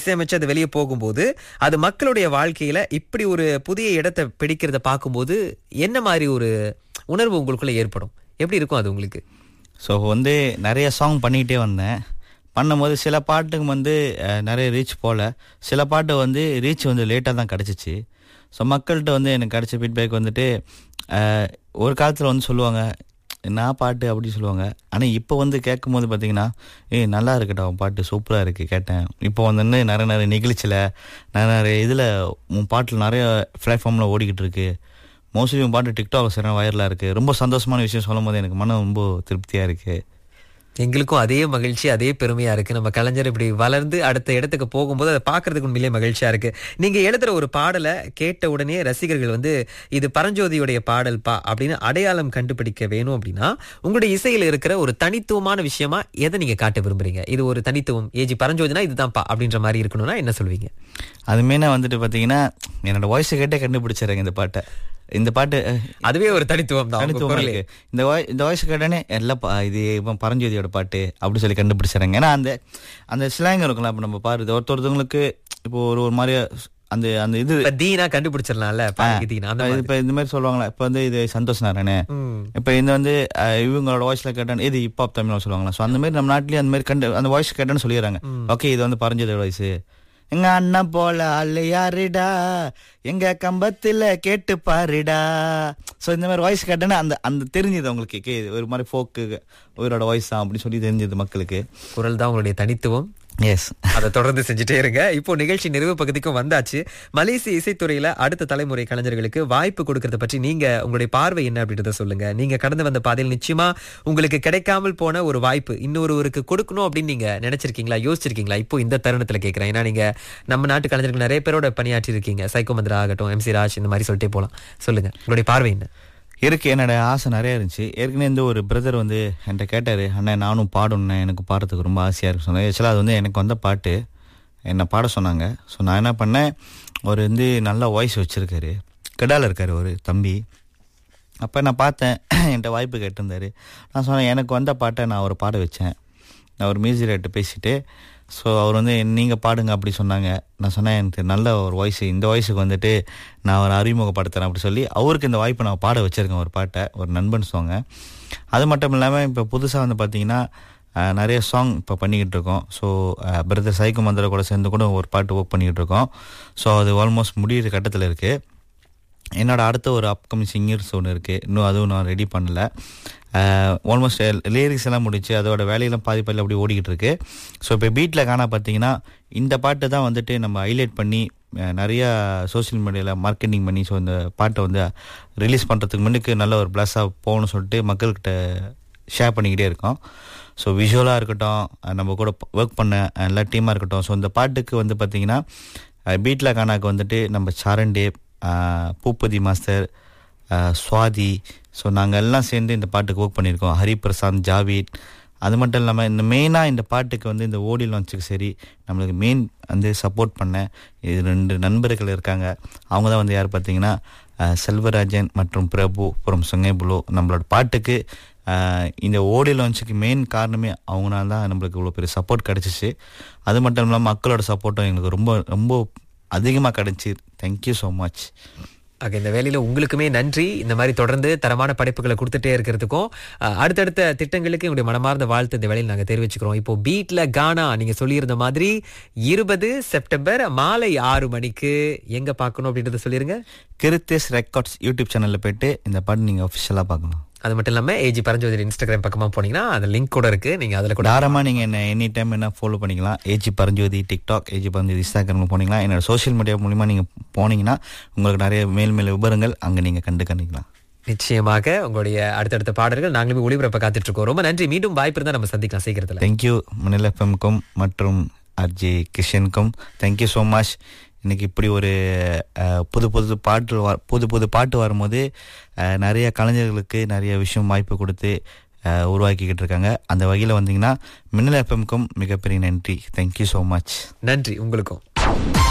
இசையமைச்சு அது வெளியே போகும்போது அது மக்களுடைய வாழ்க்கையில இப்படி ஒரு புதிய இடத்தை பிடிக்கிறத பார்க்கும்போது என்ன மாதிரி ஒரு உணர்வு உங்களுக்குள்ள ஏற்படும் எப்படி இருக்கும் அது உங்களுக்கு ஸோ வந்து நிறைய சாங் பண்ணிக்கிட்டே வந்தேன் பண்ணும்போது சில பாட்டுக்கு வந்து அஹ், நிறைய ரீச் போகல சில பாட்டு வந்து ரீச் வந்து லேட்டாக தான் கிடச்சிச்சு ஸோ மக்கள்கிட்ட வந்து எனக்கு கிடைச்ச ஃபீட்பேக் வந்துட்டு அஹ், ஒரு காலத்தில் வந்து சொல்லுவாங்க என்ன பாட்டு அப்படி சொல்லுவாங்க ஆனால் இப்போ வந்து கேட்கும்போது பார்த்தீங்கன்னா ஏய் நல்லா இருக்கட்டும் உன் பாட்டு சூப்பராக இருக்குது கேட்டேன் இப்போ வந்து நிறைய நிறைய நிகழ்ச்சியில் நிறைய நிறைய இதில் உன் பாட்டில் நிறைய பிளாட்ஃபார்மில் ஓடிக்கிட்டு இருக்கு மோஸ்ட்லி உன் பாட்டு டிக்டாக் சரியான வைரலாக இருக்குது ரொம்ப சந்தோஷமான விஷயம் சொல்லும் போது எனக்கு மனம் ரொம்ப திருப்தியாக இருக்குது எங்களுக்கும் அதே மகிழ்ச்சி அதே பெருமையா இருக்கு நம்ம கலைஞர் இப்படி வளர்ந்து அடுத்த இடத்துக்கு போகும்போது அதை பார்க்கறதுக்கு உண்மையிலே மகிழ்ச்சியா இருக்கு நீங்க எழுதுற ஒரு பாடலை கேட்ட உடனே ரசிகர்கள் வந்து இது பரஞ்சோதியுடைய பாடல் பா அப்படின்னு அடையாளம் கண்டுபிடிக்க வேணும் அப்படின்னா உங்களுடைய இசையில இருக்கிற ஒரு தனித்துவமான விஷயமா எதை நீங்க காட்ட விரும்புறீங்க இது ஒரு தனித்துவம் ஏஜி பரஞ்சோதினா இதுதான் பா அப்படின்ற மாதிரி இருக்கணும்னா என்ன சொல்வீங்க அது மெயினாக வந்துட்டு பார்த்தீங்கன்னா என்னோட வாய்ஸை கேட்டே கண்டுபிடிச்சிடுறேங்க இந்த பாட்டை இந்த பாட்டு அஹ், அதுவே ஒரு தனித்துவம் தான் உங்க தனித்துவமா குரலே. இருக்கு இந்த வாய் இந்த வாய்ஸ் கேட்டானே எல்லாம் பா- இது இவன் பரஞ்சோதியோட பாட்டு அப்படி சொல்லி கண்டுபிடிச்சிடுறாங்க ஏன்னா அந்த அந்த ஸ்லாங் இருக்கும்ல இப்போ நம்ம பாரு ஒருத்தொருத்தவங்களுக்கு இப்போ ஒரு ஒரு மாதிரியா அந்த அந்த இது இப்ப தீனா கண்டுபிடிச்சிடலாம்ல பாருங்க தீனா அந்த மாதிரி. இப்போ இந்த மாதிரி சொல்லுவாங்களா இப்போ வந்து இது சந்தோஷ் நாராயணே ம். இப்போ இந்த வந்து அஹ், இவங்களோட வாய்ஸ்ல கேட்டான் இது ஹிப் ஹாப் தமிழ் சொல்லுவாங்களா ஸோ அந்த மாதிரி நம்ம நாட்டிலேயே அந்த மாதிரி கண்டு அந்த வாய்ஸ் கேட்டான்னு சொல்லிடுறாங்க ஓகே இது வந்து பரஞ்சோதியோட வாய்ஸ் எங்க அண்ணன் போல ஆளு யாருடா எங்க கம்பத்துல கேட்டு பாருடா ஸோ இந்த மாதிரி வாய்ஸ் கேட்டேன்னா அந்த அந்த தெரிஞ்சது அவங்களுக்கு கே ஒரு மாதிரி ஃபோக்கு உயிரோட வாய்ஸ் தான் அப்படின்னு சொல்லி தெரிஞ்சது மக்களுக்கு குரல் தான் உங்களுடைய தனித்துவம் எஸ் அதை தொடர்ந்து செஞ்சுட்டே இருங்க இப்போ நிகழ்ச்சி நிறைவு பகுதிக்கும் வந்தாச்சு மலேசிய இசைத்துறையில அடுத்த தலைமுறை கலைஞர்களுக்கு வாய்ப்பு கொடுக்கறத பற்றி நீங்க உங்களுடைய பார்வை என்ன அப்படின்றத சொல்லுங்க நீங்க கடந்து வந்த பாதையில் நிச்சயமா உங்களுக்கு கிடைக்காமல் போன ஒரு வாய்ப்பு இன்னொருவருக்கு கொடுக்கணும் அப்படின்னு நீங்க நினைச்சிருக்கீங்களா யோசிச்சிருக்கீங்களா இப்போ இந்த தருணத்துல கேட்கிறேன் ஏன்னா நீங்க நம்ம நாட்டு கலைஞர்கள் நிறைய பேரோட பணியாற்றி இருக்கீங்க சைக்கோ மந்திரா ஆகட்டும் எம் சி ராஜ் இந்த மாதிரி சொல்லிட்டே போலாம் சொல்லுங்க உங்களுடைய பார்வை என்ன இருக்கு என்னோட ஆசை நிறைய இருந்துச்சு ஏற்கனவே இந்த ஒரு பிரதர் வந்து என்கிட்ட கேட்டார் அண்ணா நானும் பாடணும் எனக்கு பாடுறதுக்கு ரொம்ப ஆசையாக இருக்கு சொன்னேன் ஆக்சுவலாக அது வந்து எனக்கு வந்த பாட்டு என்னை பாட சொன்னாங்க ஸோ நான் என்ன பண்ணேன் ஒரு வந்து நல்ல வாய்ஸ் வச்சுருக்காரு கெடால இருக்கார் ஒரு தம்பி அப்போ நான் பார்த்தேன் என்கிட்ட வாய்ப்பு கேட்டிருந்தாரு நான் சொன்னேன் எனக்கு வந்த பாட்டை நான் ஒரு பாட வச்சேன் நான் ஒரு மியூசிக் ரேட்டு பேசிட்டு ஸோ அவர் வந்து நீங்கள் பாடுங்க அப்படி சொன்னாங்க நான் சொன்னேன் எனக்கு நல்ல ஒரு வாய்ஸ் இந்த வாய்ஸுக்கு வந்துட்டு நான் ஒரு அறிமுகப்படுத்துகிறேன் அப்படி சொல்லி அவருக்கு இந்த வாய்ப்பை நான் பாட வச்சுருக்கேன் ஒரு பாட்டை ஒரு நண்பன் சாங்க அது மட்டும் இல்லாமல் இப்போ புதுசாக வந்து பார்த்தீங்கன்னா அஹ், நிறைய சாங் இப்போ பண்ணிக்கிட்டு இருக்கோம் ஸோ பிரதர் சைக்கு மந்திர கூட சேர்ந்து கூட ஒரு பாட்டு ஒர்க் பண்ணிக்கிட்டு இருக்கோம் ஸோ அது ஆல்மோஸ்ட் முடியிற கட்டத்தில் இருக்குது என்னோட அடுத்த ஒரு அப்கமிங் சிங்கர்ஸ் ஒன்று இருக்குது இன்னும் அதுவும் நான் ரெடி பண்ணல ஆல்மோஸ்ட் லிரிக்ஸ் எல்லாம் முடிச்சு அதோட வேலையெல்லாம் பாதி பாதியில் அப்படி ஓடிக்கிட்டு இருக்கு ஸோ இப்போ பீட்டில் காணா பார்த்தீங்கன்னா இந்த பாட்டு தான் வந்துட்டு நம்ம ஹைலைட் பண்ணி அஹ், நிறைய சோஷியல் மீடியாவில் மார்க்கெட்டிங் பண்ணி ஸோ இந்த பாட்டை வந்து ரிலீஸ் பண்ணுறதுக்கு முன்னுக்கு நல்ல ஒரு ப்ளஸ்ஸாக போகணும்னு சொல்லிட்டு மக்கள்கிட்ட ஷேர் பண்ணிக்கிட்டே இருக்கோம் ஸோ விஷுவலாக இருக்கட்டும் அஹ், நம்ம கூட ஒர்க் பண்ண எல்லா டீமாக இருக்கட்டும் ஸோ இந்த பாட்டுக்கு வந்து பார்த்தீங்கன்னா பீட்ல கானாக்கு வந்துட்டு நம்ம சாரண்டே அஹ், பூப்பதி மாஸ்டர் அஹ், சுவாதி ஸோ நாங்கள் எல்லாம் சேர்ந்து இந்த பாட்டுக்கு ஒர்க் பண்ணியிருக்கோம் ஹரிபிரசாந்த் ஜாவீத் அது மட்டும் இல்லாமல் இந்த மெயினாக இந்த பாட்டுக்கு வந்து இந்த ஓடி லான்ச்சுக்கு சரி நம்மளுக்கு மெயின் வந்து சப்போர்ட் பண்ண இது ரெண்டு நண்பர்கள் இருக்காங்க அவங்க தான் வந்து யார் பார்த்தீங்கன்னா அஹ், செல்வராஜன் மற்றும் பிரபு அப்புறம் சுங்கைபுலோ நம்மளோட பாட்டுக்கு அஹ், இந்த ஓடி லான்ச்சுக்கு மெயின் காரணமே அவங்களால தான் நம்மளுக்கு இவ்வளோ பெரிய சப்போர்ட் கிடச்சிச்சு அது மட்டும் இல்லாமல் மக்களோட சப்போர்ட்டும் எங்களுக்கு ரொம்ப ரொம்ப அதிகமாக கிடச்சி தேங்க்யூ ஸோ மச் ஆக இந்த வேலையில உங்களுக்குமே நன்றி இந்த மாதிரி தொடர்ந்து தரமான படைப்புகளை கொடுத்துட்டே இருக்கிறதுக்கும் அஹ், அடுத்தடுத்த திட்டங்களுக்கு எங்களுடைய மனமார்ந்த வாழ்த்து இந்த வேலையில் நாங்க தெரிவிச்சுக்கிறோம் இப்போ பீட்ல கானா நீங்க சொல்லியிருந்த மாதிரி இருபது செப்டம்பர் மாலை ஆறு மணிக்கு எங்க பார்க்கணும் அப்படின்றத சொல்லிருங்க கிருத்தேஸ் ரெக்கார்ட்ஸ் யூடியூப் சேனலில் போயிட்டு இந்த பாட்டு நீங்கள் அஃபிஷியலாக பார்க்கலாம் அது மட்டும் இல்லாம ஏஜி பரஞ்சோதி இன்ஸ்டாகிராம் பக்கமா போனீங்கன்னா அந்த லிங்க் கூட இருக்கு நீங்க அதுல கூட தாராளமாக நீங்கள் என்ன எனி டைம் என்ன ஃபாலோ பண்ணிக்கலாம் A G Paranjothi TikTok A G Paranjothi இன்ஸ்டாகிராமில் போனீங்களா என்னோட சோஷியல் மீடியா மூலிமா நீங்கள் போனீங்கன்னா உங்களுக்கு நிறைய மேல் மேல் விவரங்கள் அங்கே நீங்கள் கண்டு கண்டிக்கலாம் நிச்சயமாக உங்களுடைய அடுத்தடுத்த பாடல்கள் நாங்களுமே ஒளிபரப்ப காத்துட்டு இருக்கோம் ரொம்ப நன்றி மீண்டும் வாய்ப்பு இருந்தா நம்ம சந்திக்கலாம் சீக்கிரத்துல தேங்க்யூ மணில் எஃப்எம்க்கும் மற்றும் ஆர்ஜே கிஷனுக்கும் தேங்க்யூ ஸோ மச் இன்னைக்கு இப்படி ஒரு அஹ், புது புது பாட்டு வ- புது புது பாட்டு வரும்போது அஹ், நிறைய கலைஞர்களுக்கு நிறைய விஷயம் வாய்ப்பு கொடுத்து அஹ், உருவாக்கிக்கிட்டு இருக்காங்க அந்த வகையில் வந்தீங்கன்னா மின்னல் எஃப்எம்க்கும் மிகப்பெரிய நன்றி தேங்க்யூ ஸோ மச் நன்றி உங்களுக்கும்